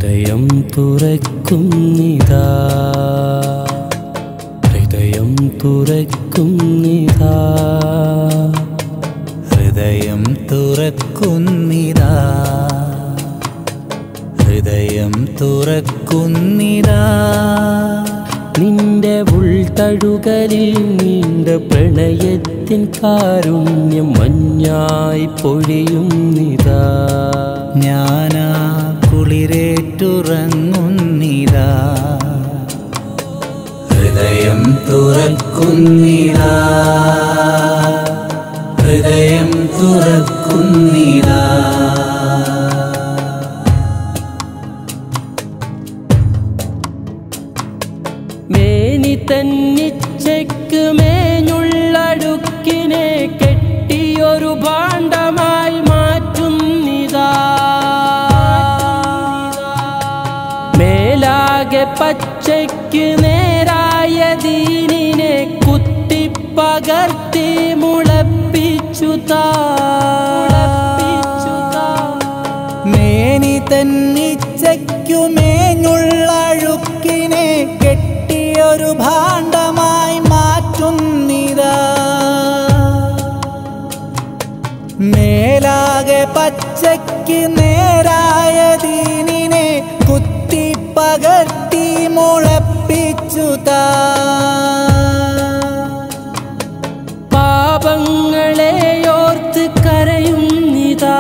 ഹൃദയം തുറക്കുന്നിതാ ഹൃദയം തുറക്കുന്നിതാ ഹൃദയം തുറക്കുന്നിതാ ഹൃദയം തുറക്കുന്നിതാ നിന്റെ ഉൾത്തഴുകലിൽ നീണ്ട പ്രണയത്തിൻ കാരുണ്യം മഞ്ഞായി പൊഴിയുന്നിതാ ഞാനാ കുളിരേറ്റുറങ്ങുന്നിതാ ഹൃദയം തുറക്കുന്നിതാ ഹൃദയം തുറക്കുന്നിതാ മേനി തന്നിച്ചയ്ക്ക് മേഞ്ഞുള്ളടുക്കിനെ കെട്ടിയൊരു ഭാണ്ഡമായി മാറ്റുന്നിതാ മേലാകെ പച്ചയ്ക്ക് നേരായ ദീനിനെ കുത്തിപ്പകർത്തി മുളപ്പിച്ചു താ മുളപ്പിച്ചു താ മേനി തന്നിച്ചയ്ക്കുമേഞ്ഞുള്ള അഴുക്കിനെ കെട്ടിയൊരു ഭാണ്ഡമായി മാറ്റുന്നിതാ മേലാകെ പച്ചയ്ക്ക് നേരായ ദീനിനെ കുത്തിപ്പകർത്തി മുളപ്പിച്ചു താ പാപങ്ങളെ ഓർത്ത് കരയുന്നിതാ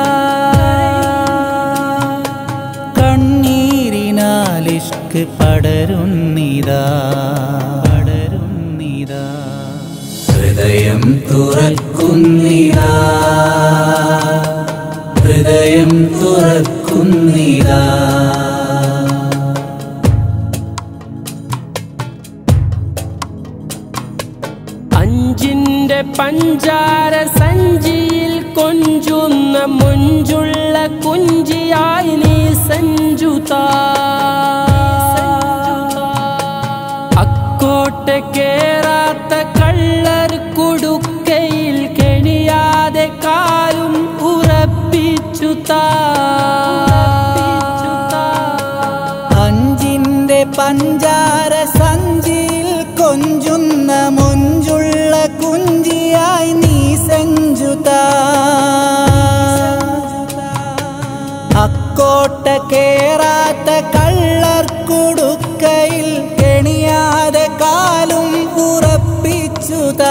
കണ്ണീരിനാലിഷ്ക് പടരുന്നിതാ പടരുന്നിതാ ഹൃദയം തുറക്കുന്നിതാ ഹൃദയം തുറക്കുന്നിതാ അഞ്ചിന്റെ പഞ്ചാര സഞ്ചിയിൽ കൊഞ്ചുന്ന മുഞ്ചുള്ള കുഞ്ചിയായി നീ സഞ്ചുതാ അക്കോട്ടെ കേറാത്ത കള്ളർ കുടുക്കയിൽ കെണിയാതെ കാലും ഉറപ്പിച്ചു താ അഞ്ചിന്റെ പഞ്ചാര സഞ്ചിയിൽ കൊഞ്ചുന്ന മുഞ്ചുള്ള കുഞ്ചിയായി നീ സഞ്ചുത അക്കോട്ട കേറാത്ത കള്ളർ കുടുക്കയിൽ കെണിയാതെ കാലും ഉറപ്പിച്ചുതാ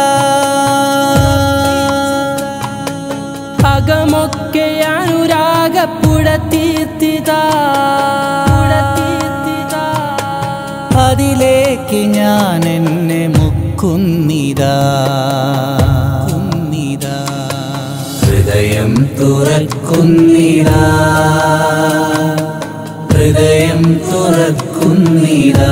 അകമൊക്കെ അനുരാഗപ്പുഴ തീർത്തിതാ തീർത്തിതാ അതിലേക്ക് ഞാൻ എന്നെ മുക്കുന്നിതാ കുന്നിതാ. ഹൃദയം തുറക്കുന്നിതാ ഹൃദയം തുറക്കുന്നിതാ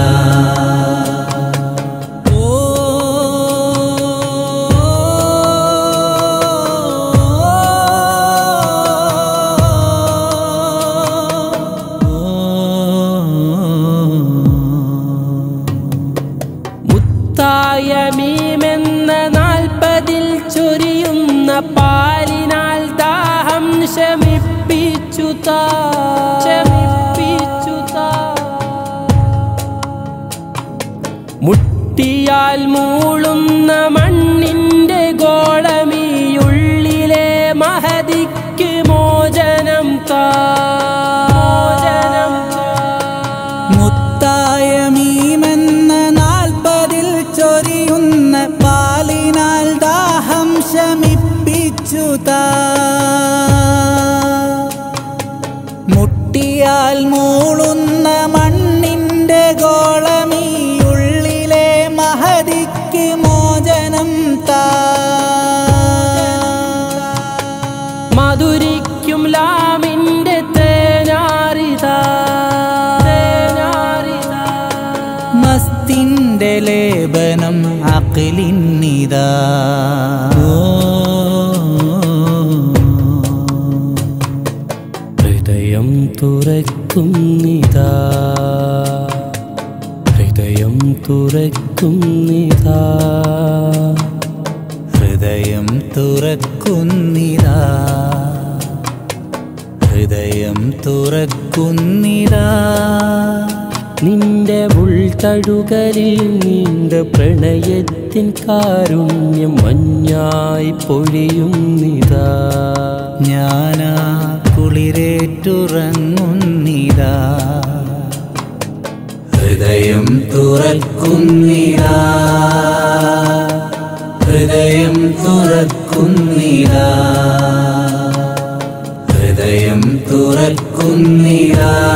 മുത്തായ മീമെന്ന നാൽപ്പതിൽ ചൊരിയുന്ന പാലിനാൽ ദാഹം ശമിപ്പിച്ചു താ ശമിപ്പിച്ചു താ മുട്ടിയാൽ മൂളുന്ന മണ്ണിന്റെ ഗോളമിയുള്ളിലെ മഹതിക്ക് മോചനം താ മോചനം താ. മുത്തായ മീമെന്ന നാൽപ്പതിൽ ചൊരിയുന്ന പാലിനാൽ ദാഹം ശമിപ്പിച്ചു താ മുട്ടിയാൽ മൂളുന്ന മണ്ണിന്റെ ഗോളമീ ഉള്ളിലെ മഹതിക്ക് മോചനം താ മധുരിക്കും ലാമിന്റെ തേനാറിതാ തേനാറിതാ മസ്തിന്റെ ലേപനം അഖിലിന്നിതാ ഹൃദയം തുറക്കുന്നിതാ ഹൃദയം തുറക്കുന്നിതാ ഹൃദയം തുറക്കുന്നിതാ ഹൃദയം തുറക്കുന്നിതാ പ്രണയത്തിൻ കാരുണ്യം മഞ്ഞായി പൊഴിയുന്നിതാ ഞാനാ കുളിരേറ്റുറങ്ങുന്നിതാ ഹൃദയം തുറക്കുന്നിതാ ഹൃദയം തുറക്കുന്നിതാ ഹൃദയം തുറക്കുന്നിതാ